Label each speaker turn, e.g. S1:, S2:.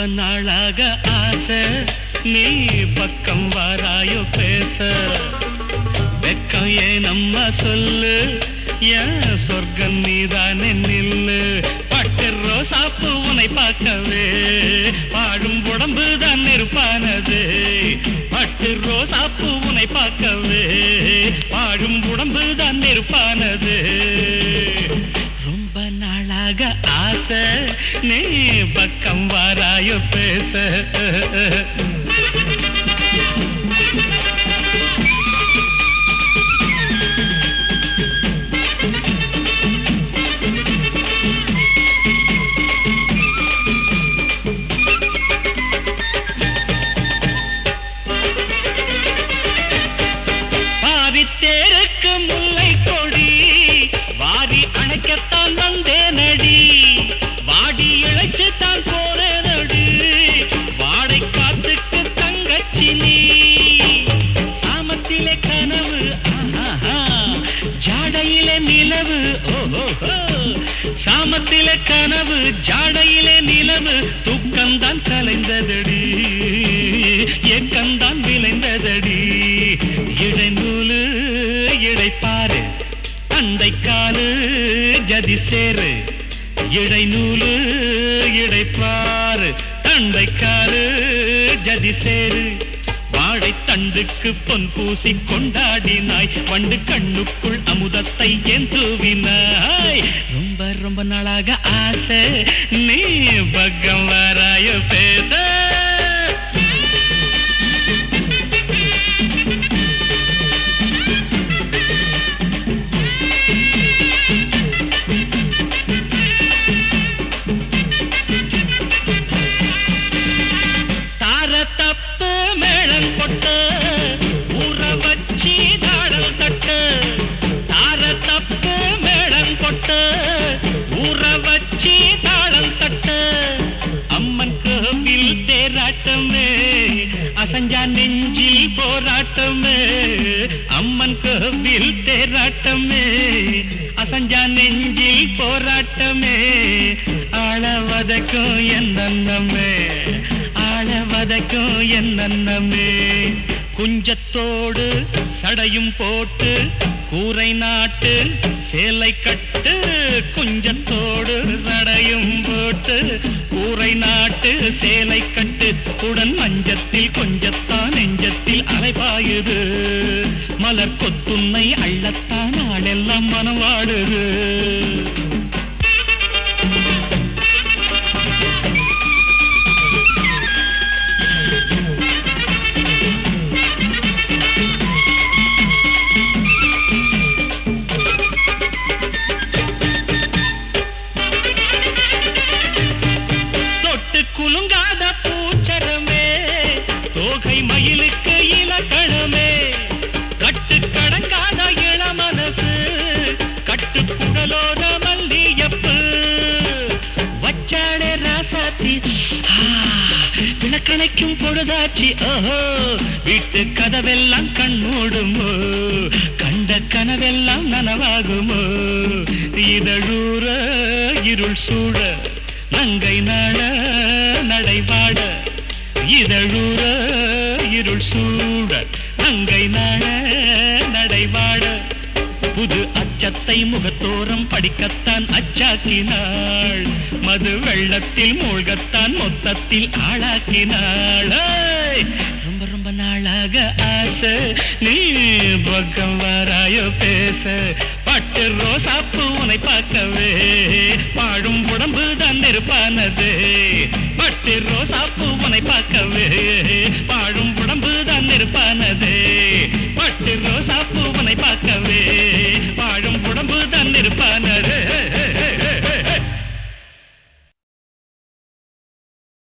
S1: நாளாக ஆசை நீ பக்கம் வாராயோ பேச வெக்கம் ஏன் அம்மா சொல்லு என் சொர்க்கம் நீதானே நில்லு பட்டு ரோசாப்பு உன்னை பார்க்கவே வாழும் உடம்பு தான் நெருப்பானது பட்டு ரோசாப்பு உன்னை பார்க்கவே வாழும் உடம்பு தான் நெருப்பானது ரொம்ப நாளாக ஆசை நீ பக்கம் வாராயோ பேச பாரித்தேருக்கு முல்லை கொடி வாரி அணைக்கத்தான் வந்தேனடி வாடி இழைச்சு தான் போனேனடி வாடை காத்துக்கு தங்கச்சி நீ சாமத்திலே கனவு ஆஹா, ஜாடையிலே நிலவு ஓஹோ சாமத்திலே கனவு ஜாடையிலே நிலவு தூக்கம்தான் கலைந்ததடி ஏக்கம்தான் விளைந்ததடி இடைநூலு இடைப்பாரு அண்டைக்காலு ஜதி சேரு இடைநூலு இடைப்பாரு அண்டைக்காலு ஜதி சேரு வாழை தண்டுக்கு பொன் பூசி கொண்டாடினாய் வண்டு கண்ணுக்குள் அமுதத்தை ஏன் தூவினாய் ரொம்ப ரொம்ப நாளாக ஆசை நீ பக்கம் வராய பேச தார தப்பு மேளம் கொட்டு ஊற வச்சி தாளம் தட்டு தார தப்பு மேளம் கொட்டு ஊற வச்சி தாளம் தட்டு அம்மன் கோவில் தேராட்டமே அசஞ்சா நெஞ்சில் போராட்டமே அம்மன் கோவில் தேராட்டமே அசஞ்சா நெஞ்சில் போராட்டமே ஆளவதற்கும் என்னமே ஆளவதற்கும் என்னமே குஞ்சத்தோடு சடையும் போட்டு கூரை நாட்டு சேலை கட்டு குஞ்சத்தோடு சடையும் போட்டு கூரை நாட்டு சேலை கட்டு உடன் மஞ்சத்தில் கொஞ்சத்தான் நெஞ்சத்தில் அலைபாயுது மலர் கொத்துன்னை அள்ளத்தான் ஆளெல்லாம் மனம் வாடுது தொட்டு குலுங்காத பூச்சரமே தோகை மயிலுக்கு இலக்கணமே கட்டு கடங்காத இளமனசு கட்டு குடலோட மல்லியப்பு வச்சாடே ராசாத்தி ஆ, விளக்கணைக்கும் பொழுதாச்சி ஓஹோ வீட்டு கதவெல்லாம் கண் மூடுமோ கண்ட கனவெல்லாம் நனவாகுமோ இதழூர இருள் சூழ நங்கை நாட நடைபாட இதழூர இருள் சூட நங்கை நாட நடைபாட புது அச்சத்தை முகத்தோரம் படிக்கத்தான் அச்சாக்கினாள் மது வெள்ளத்தில் மூழ்கத்தான் மொத்தத்தில் ஆளாக்கினாள் ஏய்! ரொம்ப ரொம்ப நாளாக ஆசை நீ பக்கம் வராயோ பேச பட்டு ரோசாப்பு உன்னை பார்க்கவே பாழும் உடம்பு தான் நெருப்பானது பட்டு ரோசாப்பு உன்னை பார்க்கவே பாழும் உடம்பு தான் நெருப்பானது பட்டு ரோசாப்பு உன்னை பார்க்கவே